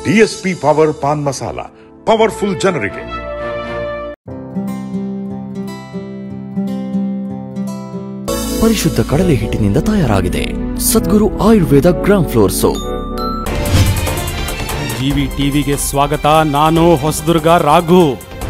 DSP power pan masala powerful ಜನರಿಗೆ ಪರಿಶುದ್ಧ ಕಡಲೆ ಹಿಟ್ಟಿನಿಂದ ತಯಾರಾಗಿದೆ Sadguru Ayurveda gram flour soap GV ಟಿವಿಗೆ ಸ್ವಾಗತ ನಾನು ಹೊಸದುರ್ಗ ರಾಘು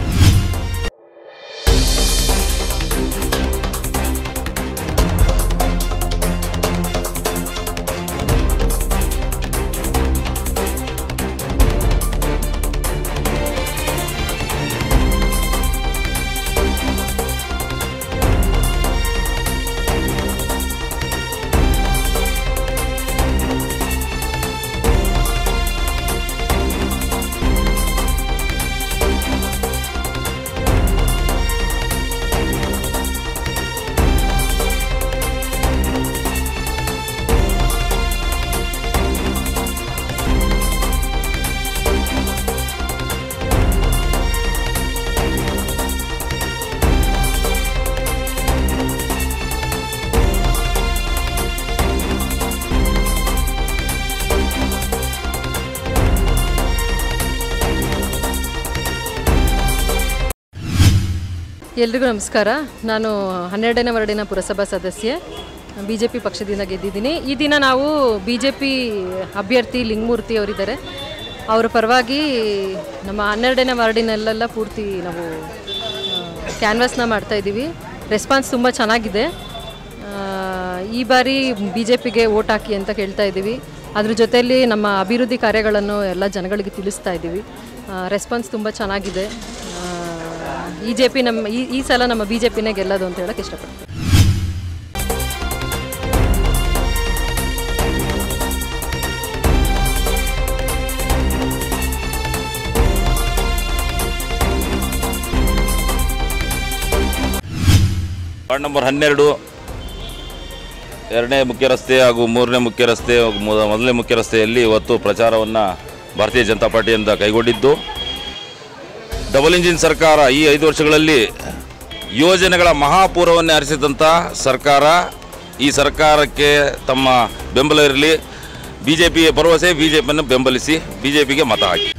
ಎಲ್ರಿಗೂ ನಮಸ್ಕಾರ ನಾನು ಹನ್ನೆರಡನೇ ವಾರ್ಡಿನ ಪುರಸಭಾ ಸದಸ್ಯೆ ಬಿ ಜೆ ಪಿ ಪಕ್ಷದಿಂದ ಗೆದ್ದಿದ್ದೀನಿ ಈ ದಿನ ನಾವು ಬಿ ಜೆ ಪಿ ಅಭ್ಯರ್ಥಿ ಲಿಂಗಮೂರ್ತಿ ಅವರಿದ್ದಾರೆ ಅವರ ಪರವಾಗಿ ನಮ್ಮ ಹನ್ನೆರಡನೇ ವಾರ್ಡಿನಲ್ಲೆಲ್ಲ ಪೂರ್ತಿ ನಾವು ಕ್ಯಾನ್ವಾಸ್ನ ಮಾಡ್ತಾಯಿದ್ದೀವಿ ರೆಸ್ಪಾನ್ಸ್ ತುಂಬ ಚೆನ್ನಾಗಿದೆ ಆ, ಈ ಬಾರಿ ಬಿ ಜೆ ಪಿಗೆ ಓಟ್ ಹಾಕಿ ಅಂತ ಕೇಳ್ತಾ ಇದ್ದೀವಿ ಅದ್ರ ಜೊತೆಯಲ್ಲಿ ನಮ್ಮ ಅಭಿವೃದ್ಧಿ ಕಾರ್ಯಗಳನ್ನು ಎಲ್ಲ ಜನಗಳಿಗೆ ತಿಳಿಸ್ತಾ ಇದ್ದೀವಿ ರೆಸ್ಪಾನ್ಸ್ ತುಂಬ ಚೆನ್ನಾಗಿದೆ ಈ ಜೆ ಪಿ ನಮ್ಮ ಈ ಈ ಸಲ ನಮ್ಮ ಬಿ ಜೆ ಪಿನೇ ಗೆಲ್ಲೋದು ಅಂತ ಹೇಳಕ್ಕೆ ಇಷ್ಟಪಡ್ತೀನಿ ವಾರ್ಡ್ ನಂಬರ್ ಹನ್ನೆರಡು ಎರಡನೇ ಮುಖ್ಯ ರಸ್ತೆ ಹಾಗೂ ಮೂರನೇ ಮುಖ್ಯ ರಸ್ತೆ ಹಾಗೂ ಮೊದ- ಮೊದಲನೇ ಮುಖ್ಯ ರಸ್ತೆಯಲ್ಲಿ ಇವತ್ತು ಪ್ರಚಾರವನ್ನು ಭಾರತೀಯ ಜನತಾ ಪಾರ್ಟಿಯಿಂದ ಕೈಗೊಂಡಿದ್ದು ಡಬಲ್ ಇಂಜಿನ್ ಸರ್ಕಾರ ಈ ಐದು ವರ್ಷಗಳಲ್ಲಿ ಯೋಜನೆಗಳ ಮಹಾಪೂರವನ್ನೇ ಹರಿಸಿದಂಥ ಸರ್ಕಾರ ಈ ಸರ್ಕಾರಕ್ಕೆ ತಮ್ಮ ಬೆಂಬಲ ಇರಲಿ ಬಿ ಜೆ ಪಿಯ ಭರವಸೆ ಬಿ ಜೆ ಪಿಯನ್ನು ಬೆಂಬಲಿಸಿ ಬಿ ಜೆ ಪಿಗೆ ಮತ ಹಾಕಿ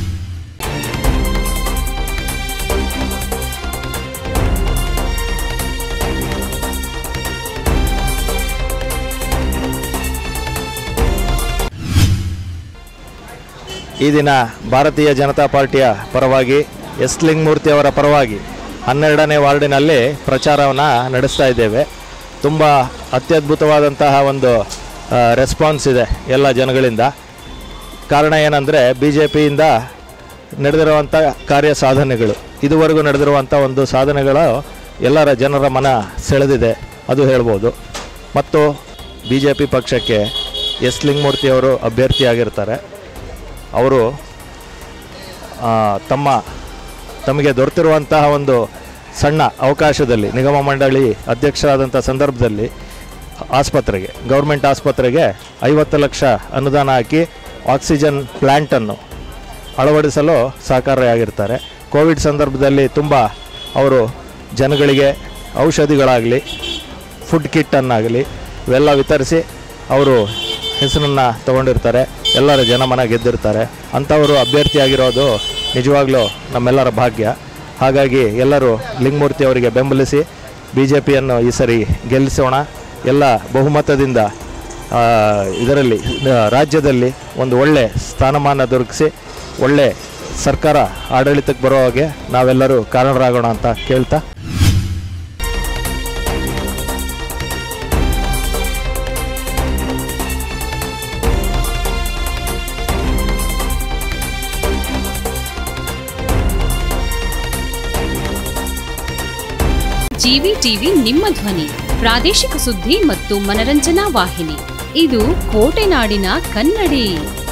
ಈ ದಿನ ಭಾರತೀಯ ಜನತಾ ಪಾರ್ಟಿಯ ಪರವಾಗಿ ಎಸ್ ಲಿಂಗಮೂರ್ತಿ ಅವರ ಪರವಾಗಿ ಹನ್ನೆರಡನೇ ವಾರ್ಡಿನಲ್ಲಿ ಪ್ರಚಾರವನ್ನು ನಡೆಸ್ತಾ ಇದ್ದೇವೆ ತುಂಬ ಅತ್ಯದ್ಭುತವಾದಂತಹ ಒಂದು ರೆಸ್ಪಾನ್ಸ್ ಇದೆ ಎಲ್ಲ ಜನಗಳಿಂದ ಕಾರಣ ಏನಂದರೆ ಬಿ ಜೆ ಪಿಯಿಂದ ನಡೆದಿರುವಂಥ ಕಾರ್ಯ ಸಾಧನೆಗಳು ಇದುವರೆಗೂ ನಡೆದಿರುವಂಥ ಒಂದು ಸಾಧನೆಗಳು ಎಲ್ಲರ ಜನರ ಮನ ಸೆಳೆದಿದೆ ಅದು ಹೇಳ್ಬೋದು ಮತ್ತು ಬಿ ಜೆ ಪಿ ಪಕ್ಷಕ್ಕೆ ಎಸ್ ಲಿಂಗಮೂರ್ತಿ ಅವರು ಅಭ್ಯರ್ಥಿಯಾಗಿರ್ತಾರೆ ಅವರು ಆ, ತಮ್ಮ ತಮಗೆ ದೊರೆತಿರುವಂತಹ ಒಂದು ಸಣ್ಣ ಅವಕಾಶದಲ್ಲಿ ನಿಗಮ ಮಂಡಳಿ ಅಧ್ಯಕ್ಷರಾದಂಥ ಸಂದರ್ಭದಲ್ಲಿ ಆಸ್ಪತ್ರೆಗೆ ಗೌರ್ಮೆಂಟ್ ಆಸ್ಪತ್ರೆಗೆ ಐವತ್ತು ಲಕ್ಷ ಅನುದಾನ ಹಾಕಿ ಆಕ್ಸಿಜನ್ ಪ್ಲ್ಯಾಂಟನ್ನು ಅಳವಡಿಸಲು ಸಹಕಾರಿಯಾಗಿರ್ತಾರೆ ಕೋವಿಡ್ ಸಂದರ್ಭದಲ್ಲಿ ತುಂಬ ಅವರು ಜನಗಳಿಗೆ ಔಷಧಿಗಳಾಗಲಿ ಫುಡ್ ಕಿಟ್ಟನ್ನಾಗಲಿ ಇವೆಲ್ಲ ವಿತರಿಸಿ ಅವರು ಹೆಸರನ್ನು ತಗೊಂಡಿರ್ತಾರೆ ಎಲ್ಲರ ಜನಮನ ಗೆದ್ದಿರ್ತಾರೆ ಅಂಥವರು ಅಭ್ಯರ್ಥಿಯಾಗಿರೋದು ನಿಜವಾಗ್ಲೂ ನಮ್ಮೆಲ್ಲರ ಭಾಗ್ಯ ಹಾಗಾಗಿ ಎಲ್ಲರೂ ಲಿಂಗಮೂರ್ತಿ ಅವರಿಗೆ ಬೆಂಬಲಿಸಿ ಬಿ ಜೆ ಪಿಯನ್ನು ಈ ಸರಿ ಗೆಲ್ಲಿಸೋಣ ಎಲ್ಲ ಬಹುಮತದಿಂದ ಆ, ಇದರಲ್ಲಿ ಆ, ರಾಜ್ಯದಲ್ಲಿ ಒಂದು ಒಳ್ಳೆ ಸ್ಥಾನಮಾನ ದೊರಕಿಸಿ ಒಳ್ಳೆ ಸರ್ಕಾರ ಆಡಳಿತಕ್ಕೆ ಬರೋ ಹಾಗೆ ನಾವೆಲ್ಲರೂ ಕಾರಣರಾಗೋಣ ಅಂತ ಕೇಳ್ತಾ ಜಿವಿ ಟಿವಿ ನಿಮ್ಮ ಧ್ವನಿ ಪ್ರಾದೇಶಿಕ ಸುದ್ದಿ ಮತ್ತು ಮನರಂಜನಾ ವಾಹಿನಿ ಇದು ಕೋಟೆನಾಡಿನ ಕನ್ನಡಿ